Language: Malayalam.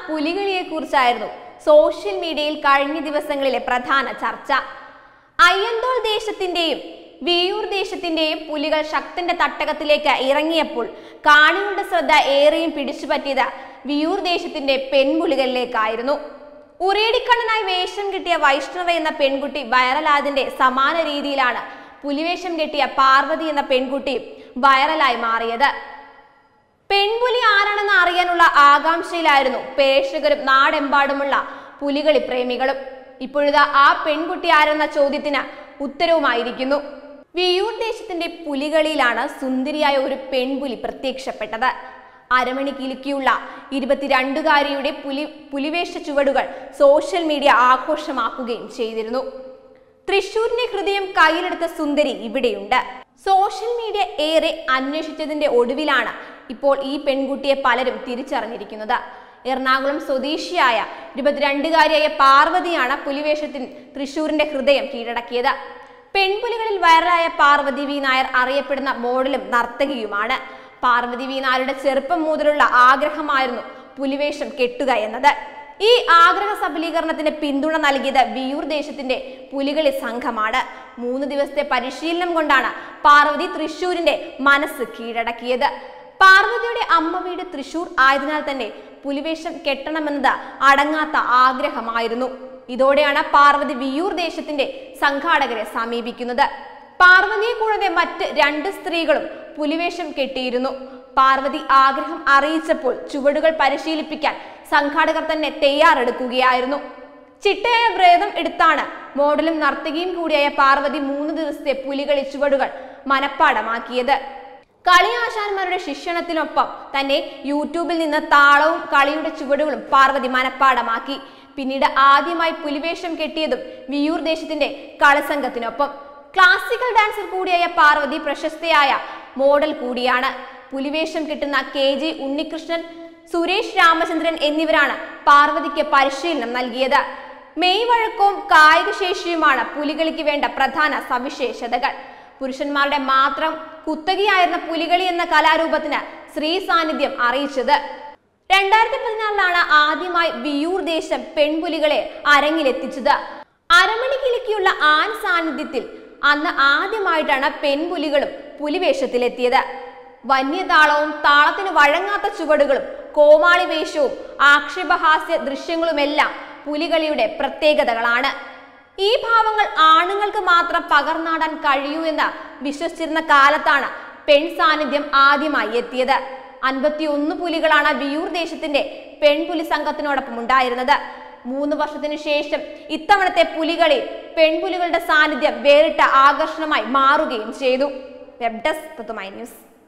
പുലികളിയെ കുറിച്ചായിരുന്നു സോഷ്യൽ മീഡിയയിൽ കഴിഞ്ഞ ദിവസങ്ങളിലെ പ്രധാന ചർച്ച അയ്യന്തോൾ ദേശത്തിന്റെയും വിയൂർ ദേശത്തിന്റെയും പുലികൾ ശക്തന്റെ തട്ടകത്തിലേക്ക് ഇറങ്ങിയപ്പോൾ കാണികളുടെ ശ്രദ്ധ ഏറെയും പിടിച്ചുപറ്റിയത് വിയൂർ ദേശത്തിന്റെ പെൺപുലികളിലേക്കായിരുന്നു ഉറിയടിക്കണ്ണനായി വേഷം കിട്ടിയ വൈഷ്ണവ എന്ന പെൺകുട്ടി വൈറലായതിന്റെ സമാന രീതിയിലാണ് പുലിവേഷം കെട്ടിയ പാർവതി എന്ന പെൺകുട്ടി വൈറലായി മാറിയത് പെൺപുലി ആരാണെന്ന് അറിയാനുള്ള ആകാംക്ഷയിലായിരുന്നു പ്രേക്ഷകരും നാടെമ്പാടുമുള്ള പുലികളി പ്രേമികളും ഇപ്പോഴിതാ ആ പെൺകുട്ടി ആരെന്ന ചോദ്യത്തിന് ഉത്തരവുമായിരിക്കുന്നു വിയൂർ ദേശത്തിന്റെ പുലികളിയിലാണ് സുന്ദരിയായ ഒരു പെൺപുലി പ്രത്യക്ഷപ്പെട്ടത് അരമണി കിലുക്കിയുള്ള ഇരുപത്തിരണ്ടുകാരിയുടെ പുലി പുലിവേഷ ചുവടുകൾ സോഷ്യൽ മീഡിയ ആഘോഷമാക്കുകയും ചെയ്തിരുന്നു തൃശൂരിന്റെ ഹൃദയം കയ്യിലെടുത്ത സുന്ദരി ഇവിടെയുണ്ട് സോഷ്യൽ മീഡിയ ഏറെ അന്വേഷിച്ചതിന്റെ ഒടുവിലാണ് ഇപ്പോൾ ഈ പെൺകുട്ടിയെ പലരും തിരിച്ചറിഞ്ഞിരിക്കുന്നത് എറണാകുളം സ്വദേശിയായ ഇരുപത്തിരണ്ടുകാരിയായ പാർവതിയാണ് പുലിവേഷത്തിൽ തൃശൂരിന്റെ ഹൃദയം കീഴടക്കിയത് പെൺപുലികളിൽ വൈറലായ പാർവതി വി നായർ അറിയപ്പെടുന്ന മോഡലും നർത്തകിയുമാണ് പാർവതി വി നായരുടെ ചെറുപ്പം മുതലുള്ള ആഗ്രഹമായിരുന്നു പുലിവേഷം കെട്ടുക എന്നത് ഈ ആഗ്രഹ സബലീകരണത്തിന് പിന്തുണ നൽകിയത് വിയൂർ ദേശത്തിന്റെ പുലികളി സംഘമാണ് മൂന്ന് ദിവസത്തെ പരിശീലനം കൊണ്ടാണ് പാർവതി തൃശൂരിന്റെ മനസ്സ് കീഴടക്കിയത് പാർവതിയുടെ അമ്മ വീട് തൃശൂർ ആയതിനാൽ തന്നെ പുലിവേഷം കെട്ടണമെന്നത് അടങ്ങാത്ത ആഗ്രഹമായിരുന്നു ഇതോടെയാണ് പാർവതി വിയൂർ ദേശത്തിന്റെ സംഘാടകരെ സമീപിക്കുന്നത് പാർവതിയെ കൂടാതെ മറ്റ് രണ്ട് സ്ത്രീകളും പുലിവേഷം കെട്ടിയിരുന്നു പാർവതി ആഗ്രഹം അറിയിച്ചപ്പോൾ ചുവടുകൾ പരിശീലിപ്പിക്കാൻ സംഘാടകർ തന്നെ തയ്യാറെടുക്കുകയായിരുന്നു ചിട്ടയായ വ്രതം എടുത്താണ് മോഡലും നർത്തകിയും കൂടിയായ പാർവതി മൂന്ന് ദിവസത്തെ പുലികളി ചുവടുകൾ മനപ്പാടമാക്കിയത് കളിയാശാന്മാരുടെ ശിക്ഷണത്തിനൊപ്പം തന്നെ യൂട്യൂബിൽ നിന്ന് താളവും കളിയുടെ ചുവടുകളും പാർവതി മനപ്പാടമാക്കി പിന്നീട് ആദ്യമായി പുലിവേഷം കെട്ടിയതും വിയൂർ ദേശത്തിന്റെ കളിസംഘത്തിനൊപ്പം ക്ലാസിക്കൽ ഡാൻസർ കൂടിയായ പാർവതി പ്രശസ്തയായ മോഡൽ കൂടിയാണ് പുലിവേഷം കിട്ടുന്ന കെ ജി ഉണ്ണികൃഷ്ണൻ സുരേഷ് രാമചന്ദ്രൻ എന്നിവരാണ് പാർവതിക്ക് പരിശീലനം നൽകിയത് മെയ് വഴക്കവും കായികശേഷിയുമാണ് പുലികളിക്ക് വേണ്ട പ്രധാന സവിശേഷതകൾ പുരുഷന്മാരുടെ മാത്രം കുത്തകയായിരുന്ന പുലികളി എന്ന കലാരൂപത്തിന് സ്ത്രീ സാന്നിധ്യം അറിയിച്ചത് രണ്ടായിരത്തി പതിനാറിലാണ് ആദ്യമായി വിയൂർ ദേശം പെൺപുലികളെ അരങ്ങിലെത്തിച്ചത് അരമണി കിലുക്കിയുള്ള ആൺ സാന്നിധ്യത്തിൽ അന്ന് ആദ്യമായിട്ടാണ് പെൺപുലികളും പുലിവേഷത്തിലെത്തിയത് വന്യതാളവും താളത്തിന് വഴങ്ങാത്ത ചുവടുകളും കോമാളി വേഷവും ആക്ഷേപഹാസ്യ ദൃശ്യങ്ങളുമെല്ലാം പുലികളിയുടെ പ്രത്യേകതകളാണ് ഈ ഭാവങ്ങൾ ആണുങ്ങൾക്ക് മാത്രം പകർന്നാടാൻ കഴിയൂ എന്ന് വിശ്വസിച്ചിരുന്ന കാലത്താണ് പെൺ സാന്നിധ്യം ആദ്യമായി എത്തിയത് അൻപത്തിയൊന്ന് പുലികളാണ് വിയൂർ ദേശത്തിന്റെ പെൺപുലി സംഘത്തിനോടൊപ്പം ഉണ്ടായിരുന്നത് മൂന്ന് വർഷത്തിനു ശേഷം ഇത്തവണത്തെ പുലികളിൽ പെൺപുലികളുടെ സാന്നിധ്യം വേറിട്ട ആകർഷണമായി മാറുകയും ചെയ്തു വെബ് ഡെസ്ക് ന്യൂസ്